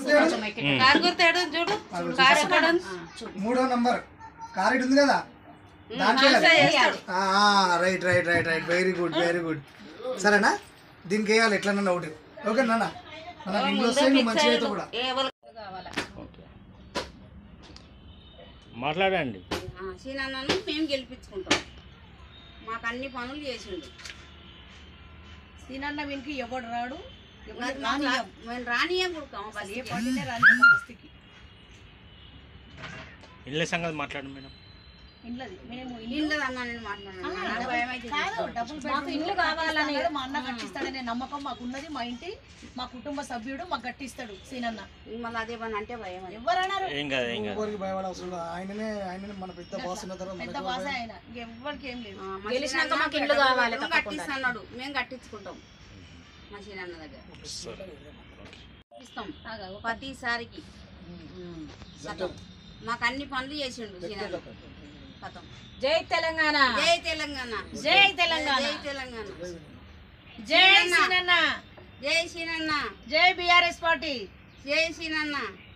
గుర్తు ఏడు? కారు గుర్తాడు చూడు కారు ఎక్కడ ఉంది? మూడో నంబర్ కార్ ఇటు ఉంది కదా దాంట్లో right right right right very good very good సరేనా దీనికి వేయాలి ఎట్లన్నా ఒకటి ఓకే నాన్న మనకి ఇంట్లో వస్తే నువ్వు మంచిగా అయితే కూడా ఏ ఎవరు కావాలా మాట్లాడండి సీనన్నను మేము గెలిపించుకుంటాం మాకు అన్ని పనులు చేసిండు సీనన్న వీనికి ఎవడు రాడు ఎవడు మాకు రానియం. రా- మేము రానియం కొడుకాం అసలు ఏ పార్టీనే రానియం మా బస్తీకి ఇళ్ళ సంగతి మాట్లాడండి మేడం ఇంట్లోది మేము ఇల్లు ఇల్లు అన్నా నేను మాట్లాడాను నాకు భయం అయితే కాదు డబుల్ మాకు ఇల్లు కావాలని మా అన్న కట్టిస్తాడనే నమ్మకం మాకు ఉన్నది మా ఇంటి మా కుటుంబ సభ్యుడు మాకు కట్టిస్తాడు సీనన్న మళ్ళీ అదే పని అంటే భయం అది ఎవరన్నారు ఏం కాదు ఏం కాదు ఎవరికి భయపడే అవసరం లేదు ఆయననే ఆయననే మన పెద్ద బాస్ ఉన్న తర్వాత పెద్ద మనకి బాస ఆయన ఇంకెవ్వరికి ఏం లేదు ఆ, మా గెలిచినాక సీనన్న మాకు ఇల్లు కావాలి మేము తప్పకుండా. కట్టిస్తున్నాడు మేము కట్టించుకుంటాం మా సీనన్న దగ్గర ఇస్తాం ప్రతిసారికి కథం మాకు అన్ని పనులు చేసిండు సీనన్న కథం జై తెలంగాణ జై తెలంగాణ జై తెలంగాణ జై తెలంగాణ జై సీనన్న జై సీనన్న జై బిఆర్ఎస్ పార్టీ జై సీనన్న